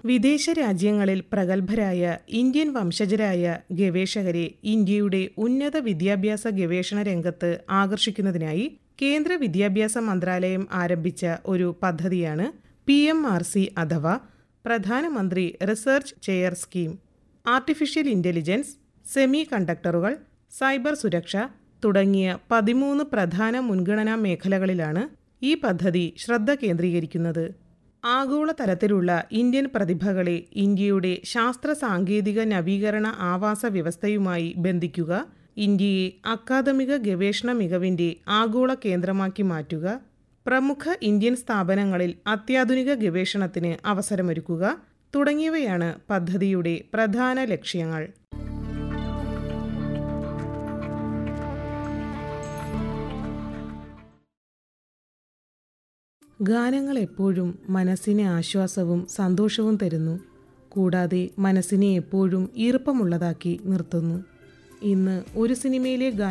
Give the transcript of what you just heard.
വിദേശ രാജ്യങ്ങളിൽ പ്രഗത്ഭരായ ഇന്ത്യൻ വംശജരായ ഗവേഷകരെ ഇന്ത്യയുടെ ഉന്നത വിദ്യാഭ്യാസ ഗവേഷണ രംഗത്ത് ആകർഷിക്കുന്നതിനായി കേന്ദ്ര വിദ്യാഭ്യാസ മന്ത്രാലയം ആരംഭിച്ച ഒരു പദ്ധതിയാണ് പി എം ആർ സി അഥവാ പ്രധാനമന്ത്രി research chair scheme artificial intelligence സെമി കണ്ടക്ടറുകൾ സൈബർ സുരക്ഷ തുടങ്ങിയ പതിമൂന്ന് പ്രധാന മുൻഗണനാ മേഖലകളിലാണ് ഈ പദ്ധതി ശ്രദ്ധ കേന്ദ്രീകരിക്കുന്നത് ആഗോള തലത്തിലുള്ള ഇന്ത്യൻ പ്രതിഭകളെ ഇന്ത്യയുടെ ശാസ്ത്ര സാങ്കേതിക നവീകരണ ആവാസ വ്യവസ്ഥയുമായി ബന്ധിക്കുക ഇന്ത്യയെ അക്കാദമിക ഗവേഷണ മികവിന്റെ ആഗോള കേന്ദ്രമാക്കി മാറ്റുക പ്രമുഖ ഇന്ത്യൻ സ്ഥാപനങ്ങളിൽ അത്യാധുനിക ഗവേഷണത്തിന് അവസരമൊരുക്കുക തുടങ്ങിയവയാണ് പദ്ധതിയുടെ പ്രധാന ലക്ഷ്യങ്ങൾ ഗാനങ്ങൾ എപ്പോഴും മനസ്സിന് ആശ്വാസവും സന്തോഷവും തരുന്നു കൂടാതെ മനസ്സിനെ എപ്പോഴും ഈർപ്പമുള്ളതാക്കി നിർത്തുന്നു ഇന്ന് ഒരു സിനിമയിലെ ഗാനം